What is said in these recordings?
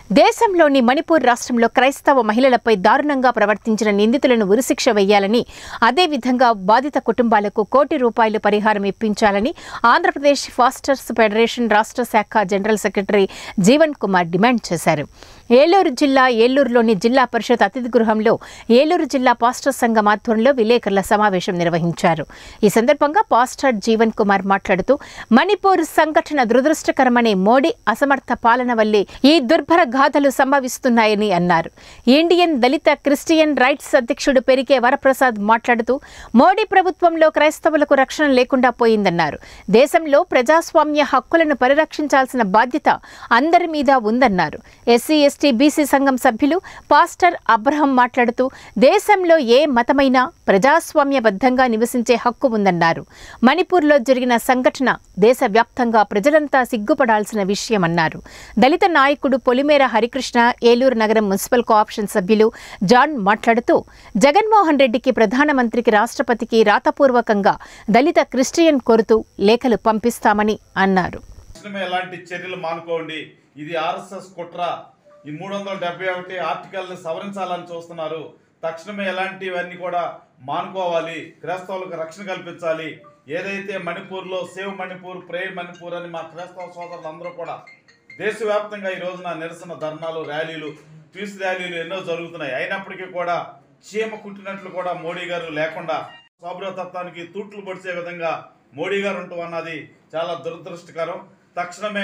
దేశంలోని మణిపూర్ రాష్ట్రంలో క్రైస్తవ మహిళలపై దారుణంగా ప్రవర్తించిన నిందితులను ఉరిశిక్ష వేయాలని అదేవిధంగా బాధిత కుటుంబాలకు కోటి రూపాయలు పరిహారం ఇప్పించాలని ఆంధ్రప్రదేశ్ ఫాస్టర్స్ ఫెడరేషన్ రాష్ట్ర శాఖ general secretary Jeevan Kumar demand చేశారు ఏలూరు జిల్లా ఏలూరులోని జిల్లా పరిషత్ అతిథి గృహంలో ఏలూరు జిల్లా పాస్టర్ సంఘం ఆధ్వర్యంలో విలేకరుల సమావేశం నిర్వహించారు ఈ సందర్భంగా పాస్టర్ జీవన్ కుమార్ మాట్లాడుతూ మణిపూర్ సంఘటన దురదృష్టకరమని మోడీ అసమర్థ పాలన వల్లే ఈ దుర్భర గాథలు సంభవిస్తున్నాయని అన్నారు ఇండియన్ దళిత క్రిస్టియన్ రైట్స్ అధ్యక్షుడు పెరికే వరప్రసాద్ మాట్లాడుతూ మోడీ ప్రభుత్వంలో క్రైస్తవులకు రక్షణ లేకుండా పోయిందన్నారు దేశంలో ప్రజాస్వామ్య హక్కులను పరిరక్షించాల్సిన బాధ్యత అందరి మీద ఉందన్నారు ఎస్సీ ఎస్టీ బీసీ సంఘం సభ్యులు పాస్టర్ అబ్రహం మాట్లాడుతూ దేశంలో ఏ మతమైనా ప్రజాస్వామ్యబద్ధంగా నివసించే హక్కు ఉందన్నారు మణిపూర్లో జరిగిన సంఘటన దేశవ్యాప్తంగా ప్రజలంతా సిగ్గుపడాల్సిన విషయమన్నారు దళిత నాయకుడు పొలిమేర హరికృష్ణ ఏలూరు నగరం మున్సిపల్ కోఆప్షన్ సభ్యులు జాన్ మాట్లాడుతూ జగన్మోహన్ రెడ్డికి ప్రధానమంత్రికి రాష్ట్రపతికి రాతపూర్వకంగా దళిత క్రిస్టియన్ కోరుతూ లేఖలు పంపిస్తామని అన్నారు తక్షణమే ఎలాంటి చర్యలు మానుకోండి ఇది ఆర్ఎస్ఎస్ కుట్ర ఈ మూడు వందల డెబ్బై ఒకటి ఆర్టికల్ని సవరించాలని చూస్తున్నారు తక్షణమే ఎలాంటివన్నీ కూడా మానుకోవాలి క్రైస్తవులకు రక్షణ కల్పించాలి ఏదైతే మణిపూర్లో సేవ్ మణిపూర్ ప్రేయర్ మణిపూర్ అని మా క్రైస్తవ సోదరులు అందరూ కూడా దేశవ్యాప్తంగా ఈ రోజున నిరసన ధర్నాలు ర్యాలీలు పీస్ ర్యాలీలు ఎన్నో జరుగుతున్నాయి అయినప్పటికీ కూడా చీమ కుట్టినట్లు కూడా మోడీ గారు లేకుండా సౌభ్రతత్వానికి తూట్లు పొడిచే విధంగా మోడీ గారు ఉండటం అన్నది చాలా దురదృష్టకరం తక్షణమే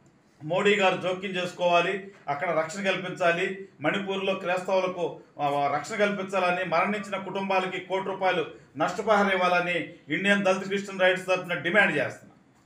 మోడీ గారు జోక్యం చేసుకోవాలి అక్కడ రక్షణ కల్పించాలి మణిపూర్లో క్రైస్తవులకు ఆ, రక్షణ కల్పించాలని మరణించిన కుటుంబాలకి కోటి రూపాయలు నష్టపరిహారం ఇవ్వాలని ఇండియన్ దళిత క్రిస్టియన్ రైట్స్ తరఫున డిమాండ్ చేస్తున్నాం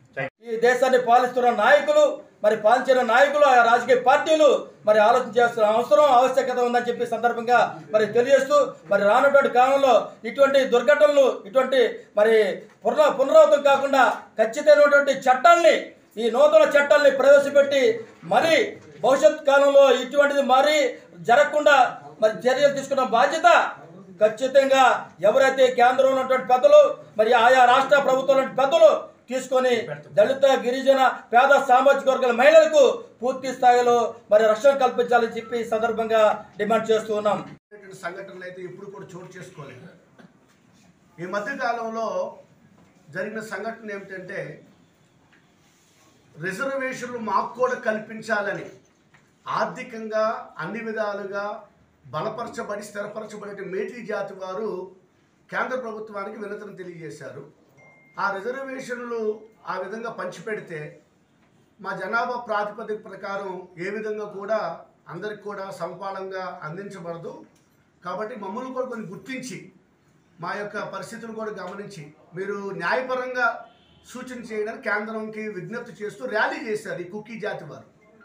ఈ దేశాన్ని పాలిస్తున్న నాయకులు మరి పాలించిన నాయకులు ఆ రాజకీయ పార్టీలు మరి ఆలోచన చేస్తున్న అవసరం ఆవశ్యకత ఉందని చెప్పి సందర్భంగా మరి తెలియజేస్తూ మరి రానటువంటి కాలంలో ఇటువంటి దుర్ఘటనలు ఇటువంటి మరి పునర పునరావృతం కాకుండా ఖచ్చితమైనటువంటి చట్టాల్ని ఈ నూతన చట్టాల్ని ప్రవేశపెట్టి మరి భవిష్యత్ కాలంలో ఇటువంటిది మరి జరగకుండా మరి చర్యలు తీసుకున్న బాధ్యత ఖచ్చితంగా ఎవరైతే కేంద్రంలో ఉన్నటువంటి పెద్దలు మరి ఆయా రాష్ట్ర ప్రభుత్వంలో పెద్దలు తీసుకొని దళిత గిరిజన పేద సామాజిక వర్గాల మహిళలకు పూర్తి స్థాయిలో మరి రక్షణ కల్పించాలని చెప్పి ఈ సందర్భంగా డిమాండ్ చేస్తూ ఉన్నాం అనేటువంటి సంఘటనలు అయితే ఇప్పుడు కూడా చోటు చేసుకోలేదు ఈ మధ్య కాలంలో జరిగిన సంఘటన ఏమిటంటే రిజర్వేషన్లు మాకు కూడా కల్పించాలని ఆర్థికంగా అన్ని విధాలుగా బలపరచబడి స్థిరపరచబడే మేటీ జాతి వారు కేంద్ర ప్రభుత్వానికి వినతిని తెలియజేశారు ఆ రిజర్వేషన్లు ఆ విధంగా పంచిపెడితే మా జనాభా ప్రాతిపదిక ప్రకారం ఏ విధంగా కూడా అందరికి కూడా సమపాలంగా అందించబడదు కాబట్టి మమ్మల్ని కూడా కొన్ని గుర్తించి మా యొక్క పరిస్థితులు కూడా గమనించి మీరు న్యాయపరంగా సూచన చేయడానికి కేంద్రంకి విజ్ఞప్తి చేస్తూ ర్యాలీ చేశారు ఈ కుక్కీ జాతి వారు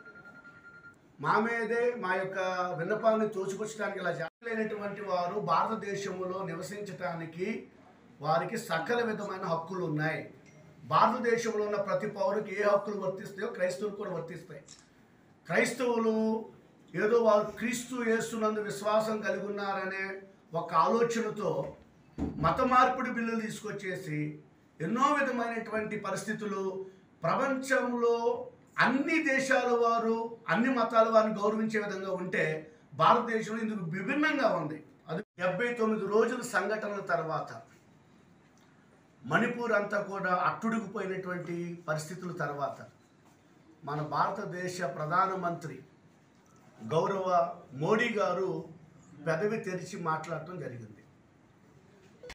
మా మీదే మా యొక్క విన్నపాలను తోచుకొచ్చడానికి ఇలా చేయలేనటువంటి వారు భారతదేశంలో నివసించటానికి వారికి సకల విధమైన హక్కులు ఉన్నాయి భారతదేశంలో ఉన్న ప్రతి పౌరుకి ఏ హక్కులు వర్తిస్తాయో క్రైస్తవులు కూడా వర్తిస్తాయి క్రైస్తవులు ఏదో వారు క్రీస్తు యేసునందు విశ్వాసం కలిగి ఉన్నారనే ఒక ఆలోచనతో మత మార్పిడి బిల్లులు తీసుకొచ్చేసి ఎన్నో విధమైనటువంటి పరిస్థితులు ప్రపంచంలో అన్ని దేశాల వారు అన్ని మతాల వారిని గౌరవించే విధంగా ఉంటే భారతదేశంలో ఇందుకు విభిన్నంగా ఉంది అది డెబ్బై తొమ్మిది రోజుల సంఘటనల తర్వాత మణిపూర్ అంతా కూడా అట్టుడికిపోయినటువంటి పరిస్థితుల తర్వాత మన భారతదేశ ప్రధానమంత్రి గౌరవ మోడీ గారు పెదవి తెరిచి మాట్లాడటం జరిగింది